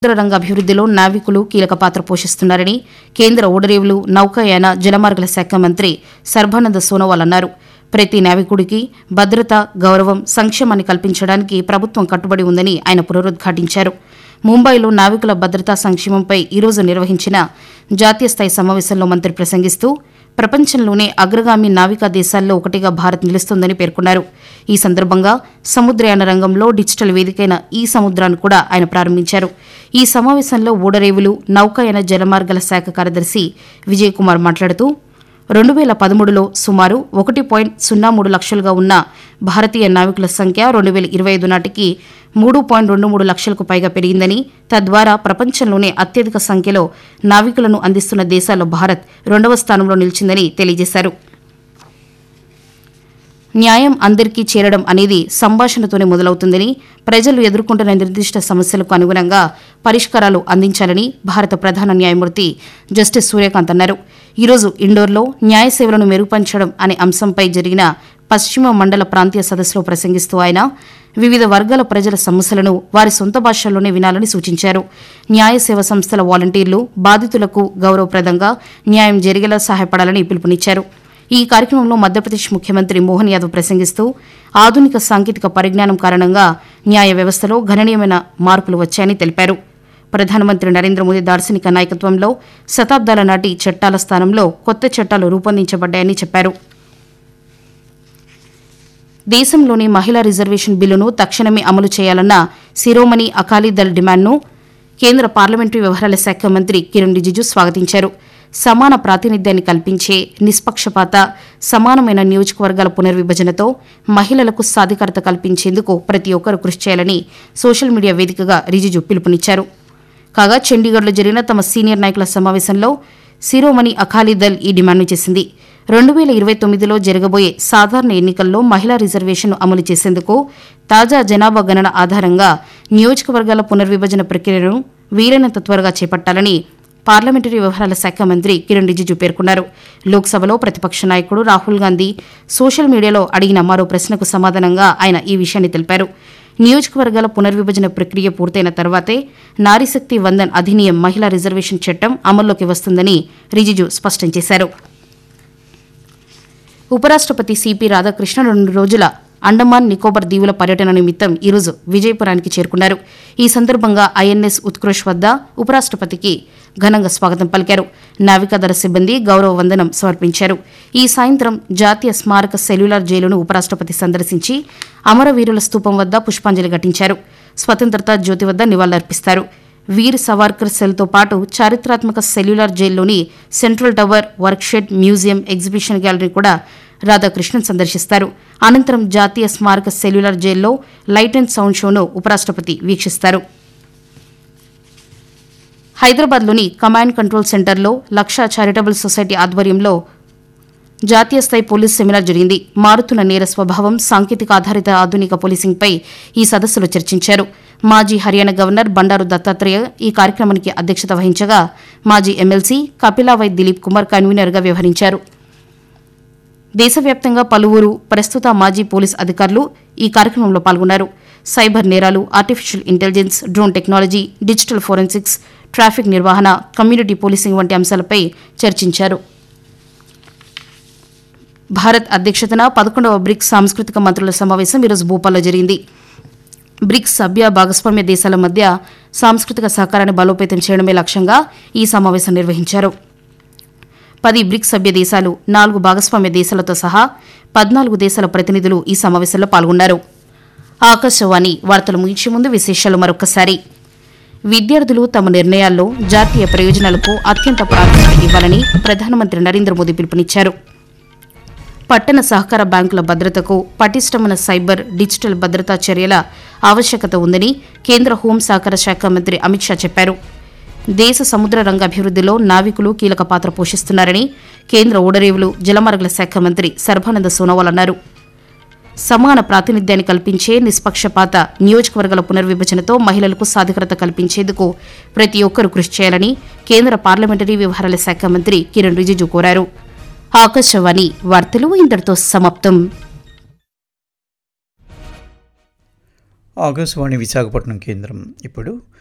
సముద్ర రంగ అభివృద్ధిలో నావికులు కీలక పాత్ర పోషిస్తున్నారని కేంద్ర ఓడరేవులు నౌకాయాన జలమార్గల శాఖ మంత్రి సర్బానంద సోనోవాల్ అన్నారు ప్రతి నావికుడికి భద్రత గౌరవం సంక్షేమాన్ని కల్పించడానికి ప్రభుత్వం కట్టుబడి ఉందని ఆయన పునరుద్ఘాటించారు ముంబైలో నావికుల భద్రతా సంక్షేమంపై ఈరోజు నిర్వహించిన జాతీయ స్థాయి సమావేశంలో మంత్రి ప్రసంగిస్తూ ప్రపంచంలోనే అగ్రగామి నావికా దేశాల్లో ఒకటిగా భారత్ నిలుస్తోందని పేర్కొన్నారు ఈ సందర్భంగా సముద్రయాన రంగంలో డిజిటల్ వేదికైన ఈ సముద్రాన్ని కూడా ఆయన ప్రారంభించారు ఈ సమావేశంలో ఓడరేవులు నౌకాయాన జలమార్గాల శాఖ కార్యదర్శి విజయ్ కుమార్ మాట్లాడుతూ రెండు వేల పదమూడులో సుమారు ఒకటి పాయింట్ సున్నా మూడు లక్షలుగా ఉన్న భారతీయ నావికుల సంఖ్య రెండు వేల ఇరవై ఐదు నాటికి మూడు పాయింట్ రెండు మూడు లక్షలకు పైగా పెరిగిందని తద్వారా ప్రపంచంలోనే అత్యధిక సంఖ్యలో నావికులను అందిస్తున్న దేశాల్లో భారత్ రెండవ స్థానంలో నిలిచిందని తెలియజేశారు న్యాయం అందరికీ చేరడం అనేది సంభాషణతోనే మొదలవుతుందని ప్రజలు ఎదుర్కొంటున్న నిర్దిష్ట సమస్యలకు అనుగుణంగా పరిష్కారాలు అందించాలని భారత ప్రధాన న్యాయమూర్తి జస్టిస్ సూర్యకాంత్ అన్నారు ఈరోజు ఇండోర్లో న్యాయ సేవలను మెరుగుపరచడం అనే అంశంపై జరిగిన పశ్చిమ మండల ప్రాంతీయ సదస్సులో ప్రసంగిస్తూ ఆయన వివిధ వర్గాల ప్రజల సమస్యలను వారి సొంత భాషల్లోనే వినాలని సూచించారు న్యాయ సేవ సంస్థల వాలంటీర్లు బాధితులకు గౌరవప్రదంగా న్యాయం జరిగేలా సహాయపడాలని పిలుపునిచ్చారు ఈ కార్యక్రమంలో మధ్యప్రదేశ్ ముఖ్యమంత్రి మోహన్ యాదవ్ ప్రసంగిస్తూ ఆధునిక సాంకేతిక పరిజ్ఞానం కారణంగా న్యాయ వ్యవస్థలో గణనీయమైన మార్పులు వచ్చాయని తెలిపారు ప్రధానమంత్రి నరేంద్ర మోదీ దార్శనిక నాయకత్వంలో శతాబ్దాల నాటి చట్టాల స్థానంలో కొత్త చట్టాలు రూపొందించబడ్డాయని చెప్పారు దేశంలోని మహిళా రిజర్వేషన్ బిల్లును తక్షణమే అమలు చేయాలన్న శిరోమణి అకాలీదళ్ డిమాండ్ను కేంద్ర పార్లమెంటరీ వ్యవహారాల శాఖ మంత్రి కిరణ్ రిజిజు స్వాగతించారు సమాన ప్రాతినిధ్యాన్ని కల్పించే నిష్పక్షపాత సమానమైన నియోజకవర్గాల పునర్విభజనతో మహిళలకు సాధికారత కల్పించేందుకు ప్రతి ఒక్కరూ కృషి చేయాలని సోషల్ మీడియా వేదికగా రిజిజు పిలుపునిచ్చారు కాగా చండీగఢ్లో జరిగిన తమ సీనియర్ నాయకుల సమావేశంలో శిరోమణి అకాలీదళ్ ఈ డిమాండ్ను చేసింది రెండు వేల ఇరవై తొమ్మిదిలో జరగబోయే సాధారణ ఎన్నికల్లో మహిళా రిజర్వేషన్ను అమలు చేసేందుకు తాజా జనాభా గణన ఆధారంగా నియోజకవర్గాల పునర్విభజన ప్రక్రియను వీలైనంత త్వరగా చేపట్టాలని పార్లమెంటరీ వ్యవహారాల శాఖ మంత్రి కిరణ్ రిజిజు పేర్కొన్నారు లోక్సభలో ప్రతిపక్ష నాయకుడు రాహుల్ గాంధీ సోషల్ మీడియాలో అడిగిన మరో ప్రశ్నకు సమాధానంగా ఆయన ఈ విషయాన్ని తెలిపారు నియోజకవర్గాల పునర్విభజన ప్రక్రియ పూర్తయిన తర్వాతే నారీశక్తి వందన్ అధినియం మహిళా రిజర్వేషన్ చట్టం అమల్లోకి వస్తుందని రిజిజు స్పష్టం చేశారు ఉపరాష్ట్రపతి సిపి రాధాకృష్ణన్ రెండు రోజుల అండమాన్ నికోబార్ దీవుల పర్యటన నిమిత్తం ఈరోజు విజయపురానికి చేరుకున్నారు ఈ సందర్భంగా ఐఎన్ఎస్ ఉత్కృష్ వద్ద ఉపరాష్ట్రపతికి ఘనంగా స్వాగతం పలికారు నావికాదళ సిబ్బంది గౌరవ వందనం సమర్పించారు ఈ సాయంత్రం జాతీయ స్మారక సెల్యులార్ జైలును ఉపరాష్ట్రపతి సందర్శించి అమరవీరుల స్తూపం వద్ద పుష్పాంజలి ఘటించారు స్వతంత్రత జ్యోతి వద్ద నివాళులర్పిస్తారు వీర్ సవార్కర్ సెల్తో పాటు చారిత్రాత్మక సెల్యులార్ జైల్లోని central tower workshed museum exhibition gallery కూడా రాధాకృష్ణన్ సందర్శిస్తారు అనంతరం జాతీయ స్మారక సెల్యులార్ జైల్లో లైట్ అండ్ సౌండ్ షోను ఉపరాష్ట్రపతి వీక్షిస్తారు హైదరాబాద్లోని కమాండ్ కంట్రోల్ సెంటర్లో లక్ష చారిటబుల్ సొసైటీ ఆధ్వర్యంలో జాతీయ స్థాయి పోలీస్ సెమినార్ జరిగింది మారుతున్న నేర స్వభావం సాంకేతిక ఆధారిత ఆధునిక పోలీసింగ్పై ఈ సదస్సులో చర్చించారు మాజీ హర్యానా గవర్నర్ బండారు దత్తాత్రేయ ఈ కార్యక్రమానికి అధ్యక్షత వహించగా మాజీ ఎమ్మెల్సీ కపిలావై దిలీప్ కుమార్ కన్వీనర్గా వ్యవహరించారు దేశవ్యాప్తంగా పలువురు ప్రస్తుత మాజీ పోలీస్ అధికారులు ఈ కార్యక్రమంలో పాల్గొన్నారు సైబర్ నేరాలు artificial intelligence drone technology digital forensics traffic నిర్వహణ కమ్యూనిటీ పోలీసింగ్ వంటి అంశాలపై చర్చించారు భారత్ అధ్యక్షతన పదకొండవ బ్రిక్స్ సాంస్కృతిక మంత్రుల సమావేశం ఈరోజు భూపాల్లో జరిగింది బ్రిక్స్ సభ్య భాగస్వామ్య దేశాల మధ్య సాంస్కృతిక సహకారాన్ని బలోపేతం చేయడమే లక్ష్యంగా ఈ సమావేశం నిర్వహించారు పది బ్రిక్స్ సభ్య దేశాలు నాలుగు భాగస్వామ్య దేశాలతో సహా పద్నాలుగు దేశాల ప్రతినిధులు ఈ సమావేశంలో పాల్గొన్నారు ఆకాశవాణి వార్తలు ముగించే ముందు విశేషాలు మరొకసారి విద్యార్థులు తమ నిర్ణయాల్లో జాతీయ ప్రయోజనాలకు అత్యంత ప్రాధాన్యత ఇవ్వాలని ప్రధానమంత్రి నరేంద్ర మోదీ పిలుపునిచ్చారు పట్టణ సహకార బ్యాంకుల భద్రతకు పటిష్టమైన సైబర్ డిజిటల్ భద్రతా చర్యల ఆవశ్యకత ఉందని కేంద్ర హోం సహకార శాఖ మంత్రి అమిత్ షా చెప్పారు దేశ సముద్ర రంగ అభివృద్ధిలో నావికులు కీలక పాత్ర పోషిస్తున్నారని కేంద్ర ఓడరేవులు జలమార్గల శాఖ మంత్రి సర్బానంద సోనోవాల్ అన్నారు సమాన ప్రాతినిధ్యాన్ని కల్పించే నిష్పక్షపాత నియోజకవర్గాల పునర్విభజనతో మహిళలకు సాధికారత కల్పించేందుకు ప్రతి ఒక్కరూ కృషి చేయాలని కేంద్ర పార్లమెంటరీ వ్యవహారాల శాఖ మంత్రి కిరణ్ రిజిజు కోరారు ఆకాశవాణి వార్తలు ఇంతటితో సమాప్తం ఆకాశవాణి విశాఖపట్నం కేంద్రం ఇప్పుడు